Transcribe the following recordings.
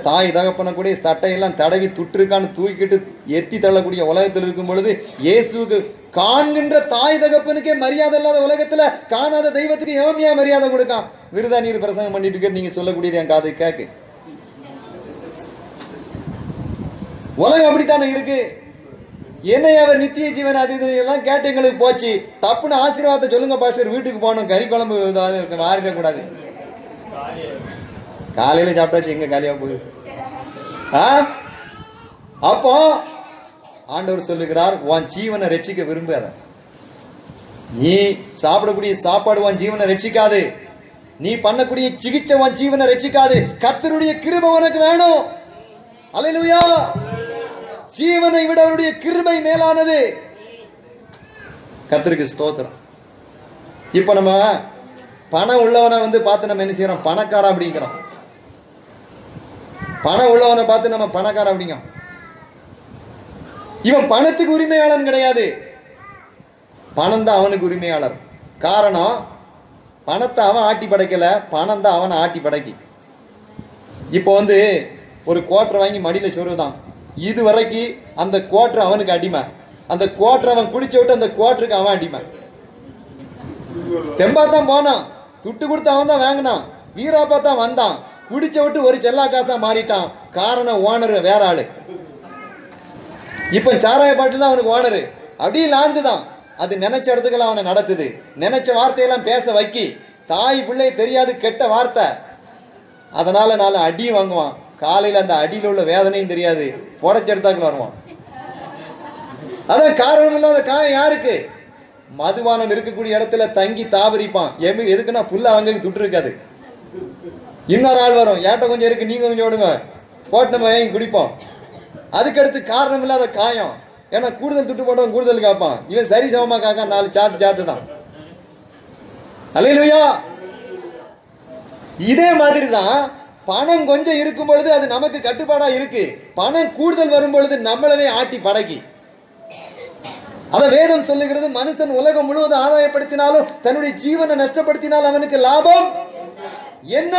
தாய் தகப்பன கூட சட்டையெல்லாம் தடவி துட்டிருக்கான்னு தூக்கிட்டு எத்தி தள்ளக்கூடிய உலகத்தில் இருக்கும் பொழுது இயேசுவுக்கு காண்கின்ற தாய் தகப்பனுக்கே மரியாதை இல்லாத உலகத்துல காணாத தெய்வத்துக்கு ஏமியா மரியாதை கொடுக்கான் விருதா நீர் பிரசங்கம் பண்ணிட்டு இருக்க நீங்க சொல்லக்கூடியது என் காது கேக்கு உலகம் அப்படித்தானே இருக்கு என்னை அவர் நித்திய ஜீவன் அது இது எல்லாம் கேட்டு எங்களுக்கு போச்சு தப்புன்னு ஆசீர்வாதத்தை சொல்லுங்க பாஸ்டர் வீட்டுக்கு போகணும் கறி குழம்பு இதாவது மாறிடக்கூடாது காலையில சாப்பிட்டாச்சு எங்க காலியா போகுது ஆ? அப்போ ஆண்டவர் சொல்லுகிறார் உன் ஜீவனை ரட்சிக்க விரும்புற நீ சாப்பிடக்கூடிய சாப்பாடு உன் ஜீவனை ரட்சிக்காது நீ பண்ணக்கூடிய சிகிச்சை உன் ஜீவனை ரட்சிக்காது கர்த்தருடைய கிருபை உனக்கு வேணும் அல்லேலூயா ஜீவனை விட அவருடைய கிருபை மேலானது கர்த்தருக்கு ஸ்தோத்திரம் இப்ப நம்ம பணம் உள்ளவனை வந்து பார்த்து நம்ம என்ன செய்யறோம் பணக்காரன் அப்படிங்கிறோம் பணம் உள்ளவனை பார்த்து நம்ம பணக்காரன் அப்படிங்க இவன் பணத்துக்கு உரிமையாளன் கிடையாது பணம் தான் அவனுக்கு உரிமையாளர் காரணம் பணத்தை அவன் ஆட்டி படைக்கல பணம் தான் அவனை ஆட்டி படைக்கி இப்போ வந்து ஒரு கோட்டரை வாங்கி மடியில சொருதான் இது வரைக்கும் அந்த கோட்டர் அவனுக்கு அடிமை அந்த கோட்டரை அவன் குடிச்ச விட்டு அந்த கோட்டருக்கு அவன் அடிமை தெம்பா தான் போனான் துட்டு கொடுத்து அவன் தான் வாங்கினான் வீராப்பா தான் வந்தான் குடிச்ச விட்டு ஒரு செல்லா காசா மாறிட்டான் காரணம் ஓனர் வேற ஆளு இப்ப சாராய பாட்டில் தான் அவனுக்கு ஓனரு அப்படியே லாந்து தான் அது நினைச்ச இடத்துக்கெல்லாம் அவனை நடத்துது நினைச்ச வார்த்தையெல்லாம் பேச வைக்கி தாய் பிள்ளை தெரியாது கெட்ட வார்த்தை அதனால நாலு அடி வாங்குவான் காலையில அந்த அடியில உள்ள வேதனையும் தெரியாது புடச்ச எடுத்தாக்குல வருவான் அதான் காரணம் இல்லாத காயம் யாருக்கு மதுபானம் இருக்கக்கூடிய இடத்துல தங்கி தாவரிப்பான் எது எதுக்குன்னா புல்ல அவங்க துட்டு இருக்காது இன்னொரு ஆள் வரும் ஏட்ட கொஞ்சம் இருக்கு நீங்க கொஞ்சம் விடுங்க போட்டு நம்ம வாங்கி குடிப்போம் அதுக்கடுத்து காரணம் இல்லாத காயம் ஏன்னா கூடுதல் துட்டு போட்டவன் கூடுதல் காப்பான் இவன் சரி சமமா காக்கா நாலு சாத்து சாத்து தான் அல்லையா இதே மாதிரி தான் பணம் கொஞ்சம் இருக்கும் பொழுது அது நமக்கு கட்டுப்பாடா இருக்கு பணம் கூடுதல் வரும் பொழுது நம்மளவே ஆட்டி படக்கி அத வேதம் சொல்லுகிறது மனுஷன் உலகம் முழுவதும் ஆதாயப்படுத்தினாலும் தன்னுடைய ஜீவனை நஷ்டப்படுத்தினால் அவனுக்கு லாபம் என்ன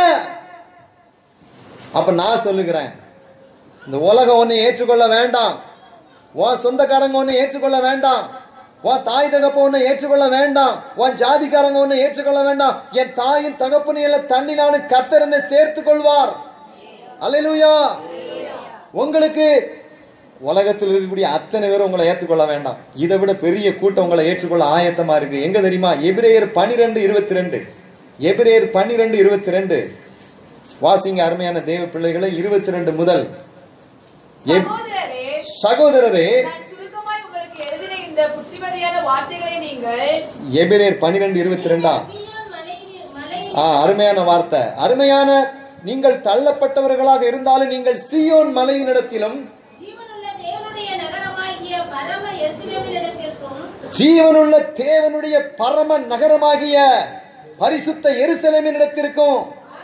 அப்ப நான் சொல்லுகிறேன் இந்த உலகம் ஒன்னை ஏற்றுக்கொள்ள வேண்டாம் உன் சொந்தக்காரங்க ஒன்னை ஏற்றுக்கொள்ள வேண்டாம் உன் தாய் தகப்ப ஒன்னை ஏற்றுக்கொள்ள வேண்டாம் உன் ஜாதிக்காரங்க ஒன்னை ஏற்றுக்கொள்ள வேண்டாம் என் தாயின் தகப்பனை எல்லாம் தண்ணிலானு கர்த்தர் என்னை சேர்த்துக் கொள்வார் அல்லேலூயா உங்களுக்கு உலகத்தில் இருக்கக்கூடிய அத்தனை பேரும் உங்களை ஏற்றுக்கொள்ள வேண்டாம் இதை விட பெரிய கூட்டம் உங்களை ஏற்றுக்கொள்ள ஆயத்தமா இருக்கு எங்க தெரியுமா எபிரேயர் பனிரெண்டு இருபத்தி ரெண்டு எபிரேயர் பன்னிரெண்டு இருபத்தி ரெண்டு வாசிங்க அருமையான தேவ பிள்ளைகளை இருபத்தி ரெண்டு முதல் எப்- சகோதரரே சகோதரரே நான் சுருக்கமாய் உங்களுக்கு எழுதின இந்த புத்திமதியான வார்த்தைகளை நீங்கள் எபிரேயர் பன்னிரெண்டு இருபத்தி ரெண்டா சீயோன் மலையில் மலையில் ஆ அருமையான வார்த்தை அருமையான நீங்கள் தள்ளப்பட்டவர்களாக இருந்தாலும் நீங்கள் சியோன் மலையினிடத்திலும் ஜீவனுள்ள தேவனுடைய நகரமாகிய பரம எருசலேமினிடத்திற்கும் ஜீவனுள்ள தேவனுடைய பரம நகரமாகிய பரிசுத்த எருசலேமினிடத்திற்கும்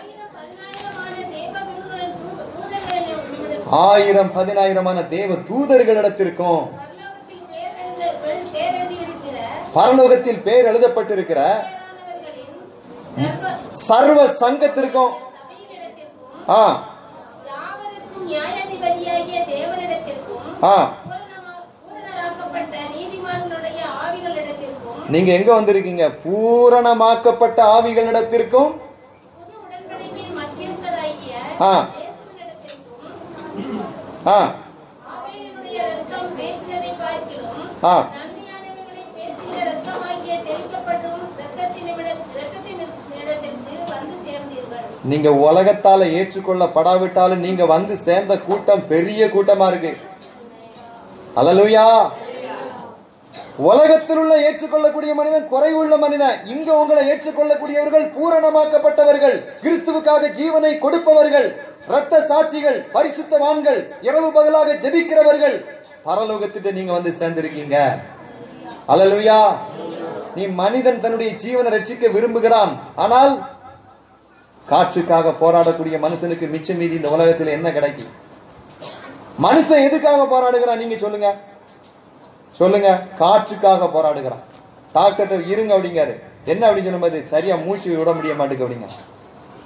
ஆயிரம் பதினாயிரமான தேவ தூதர்களிடத்திற்கும் ஆயிரம் பதினாயிரமான தேவ தூதர்களிடத்திற்கும் பரலோகத்தில் பேர் எழுத- பேர் எழுதியிருக்கிற பரலோகத்தில் பெயர் எழுதப்பட்டிருக்கிற தேவனானவர்களின் சர்வ சர்வ சங்கத்திற்கும் சபையினிடத்திற்கும் ஆ யாவருக்கும் நியாயாதிபதியாகிய தேவனிடத்திற்கும் ஆ பூரணமா- பூரணராக்கப்பட்ட நீதிமான்களுடைய ஆவிகளிடத்திற்கும் நீங்க எங்க வந்திருக்கீங்க பூரணமாக்கப்பட்ட ஆவிகளிடத்திற்கும் புது உடன்படிக்கையின் மத்தியஸ்தராகிய ஆ. இயேசுவினிடத்திற்கும் ஆ ஆவியினுடைய இரத்தம் பேசினதை பார்க்கிலும் ஆ நன்மையானவைகளை பேசுகிற இரத்தமாகிய தெளிக்கப்படும் இரத்தத்தினிமிட- இரத்தத்தினிடத்திற்கு வந்து சேர்ந்தீர்கள் நீங்க உலகத்தால ஏற்றுக்கொள்ளப்படாவிட்டாலும் நீங்க வந்து சேர்ந்த கூட்டம் பெரிய கூட்டமா இருக்கு அல்லலுயா உலகத்தில் உள்ள ஏற்றுக்கொள்ளக்கூடிய மனிதன் குறைவுள்ள மனிதன் இங்க உங்களை ஏற்றுக்கொள்ளக்கூடியவர்கள் பூரணமாக்கப்பட்டவர்கள் கிறிஸ்துவுக்காக ஜீவனை கொடுப்பவர்கள் இரத்த சாட்சிகள் பரிசுத்தவான்கள் இரவு பகலாக ஜெபிக்கிறவர்கள் பரலோகத்திட்ட நீங்க வந்து சேர்ந்திருக்கீங்க அல்லலுயா நீ மனிதன் தன்னுடைய ஜீவனை ரட்சிக்க விரும்புகிறான் ஆனால் காற்றுக்காக போராடக்கூடிய மனுஷனுக்கு மிச்சம் மீதி இந்த உலகத்தில் என்ன கிடைக்கும் மனுஷன் எதுக்காக போராடுகிறான் நீங்க சொல்லுங்க சொல்லுங்க காற்றுக்காக போராடுகிறான் டாக்டர் இருங்க அப்படிங்காரு என்ன அப்படின்னு சொல்லும்போது சரியா மூச்சு விட முடிய மாட்டேங்க அப்படிங்க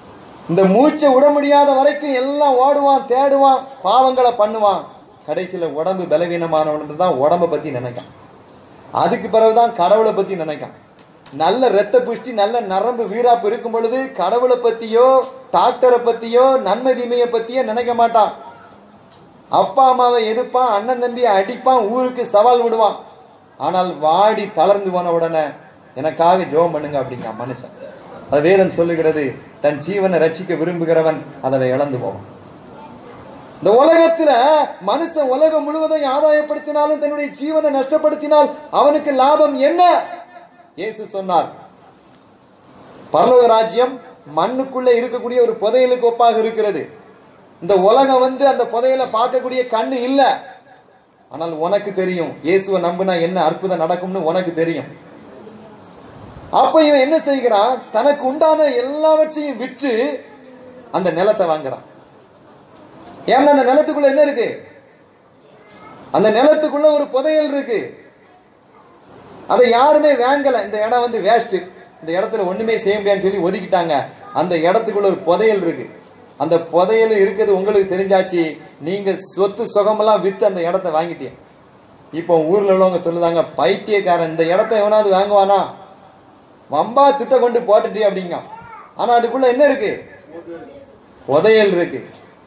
இந்த மூச்சை விட முடியாத வரைக்கும் எல்லாம் ஓடுவான் தேடுவான் பாவங்களை பண்ணுவான் கடைசியில உடம்பு பலவீனமானவன் தான் உடம்ப பத்தி நினைக்கான் அதுக்கு பிறகுதான் கடவுளை பத்தி நினைக்கான் நல்ல ரத்த புஷ்டி நல்ல நரம்பு வீராப்பு இருக்கும் பொழுது கடவுளை பத்தியோ டாக்டரை பத்தியோ நன்மை தீமையை பத்தியோ நினைக்க மாட்டான் அப்பா அம்மாவை எதிர்ப்பான் அண்ணன் தம்பியை அடிப்பான் ஊருக்கு சவால் விடுவான் ஆனால் வாடி தளர்ந்து போன உடனே எனக்காக ஜெபம் பண்ணுங்க அப்படிங்க மனுஷன் அது வேதம் சொல்லுகிறது தன் ஜீவனை ரட்சிக்க விரும்புகிறவன் அதை இழந்து போவான் இந்த உலகத்துல மனுஷன் உலகம் முழுவதையும் ஆதாயப்படுத்தினாலும் தன்னுடைய ஜீவனை நஷ்டப்படுத்தினால் அவனுக்கு லாபம் என்ன இயேசு சொன்னார் பரலோக ராஜ்யம் மண்ணுக்குள்ள இருக்கக்கூடிய ஒரு புதையலுக்கு ஒப்பாக இருக்கிறது இந்த உலகம் வந்து அந்த புதையல பார்க்கக்கூடிய கண்ணு இல்ல ஆனால் உனக்கு தெரியும் இயேசுவை நம்பினா என்ன அற்புதம் நடக்கும்னு உனக்கு தெரியும் அப்ப இவன் என்ன செய்கிறான் தனக்கு உண்டான எல்லாவற்றையும் விற்று அந்த நிலத்தை வாங்குறான் ஏன்னா அந்த நிலத்துக்குள்ள என்ன இருக்கு அந்த நிலத்துக்குள்ள ஒரு புதையல் இருக்கு அதை யாருமே வாங்கல இந்த இடம் வந்து வேஸ்ட் இந்த இடத்துல ஒண்ணுமே செய்ய முடியாதுன்னு சொல்லி ஒதுக்கிட்டாங்க அந்த இடத்துக்குள்ள ஒரு புதையல் இருக்கு அந்த புதையல் இருக்கிறது உங்களுக்கு தெரிஞ்சாச்சு நீங்க சொத்து சுகமெல்லாம் வித்து அந்த இடத்த வாங்கிட்டீங்க இப்போ ஊர்ல உள்ளவங்க சொல்லுதாங்க பைத்தியக்காரன் இந்த இடத்த எவனாவது வாங்குவானா வம்பா திட்ட கொண்டு போட்டுட்டே அப்படிங்க ஆனா அதுக்குள்ள என்ன இருக்கு புதையல் இருக்கு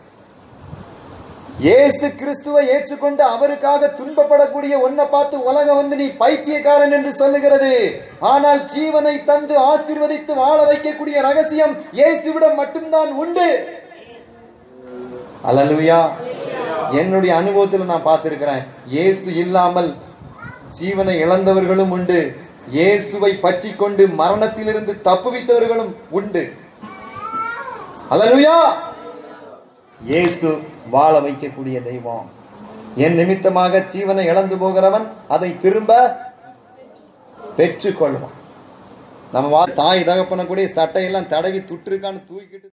இயேசு கிறிஸ்துவை ஏற்றுக்கொண்டு அவருக்காக துன்பப்படக்கூடிய ஒன்ன பார்த்து உலகம் வந்து நீ பைத்தியக்காரன் என்று சொல்லுகிறது ஆனால் ஜீவனை தந்து ஆசீர்வதித்து வாழ வைக்கக்கூடிய ரகசியம் இயேசுவிடம் மட்டும்தான் உண்டு அல்லலுயா என்னுடைய அனுபவத்தில் நான் பார்த்திருக்கிறேன் இயேசு இல்லாமல் ஜீவனை இழந்தவர்களும் உண்டு இயேசுவை பற்றி கொண்டு மரணத்திலிருந்து தப்புவித்தவர்களும் உண்டு அல்லலுயா இயேசு வாழ வைக்கக்கூடிய தெய்வம் என் நிமித்தமாக ஜீவனை இழந்து போகிறவன் அதை திரும்ப பெற்றுக்கொள்வான் நம்ம வா- தாய் தகப்பன கூட சட்டையெல்லாம் தடவி துட்டிருக்கான்னு தூக்கிட்டு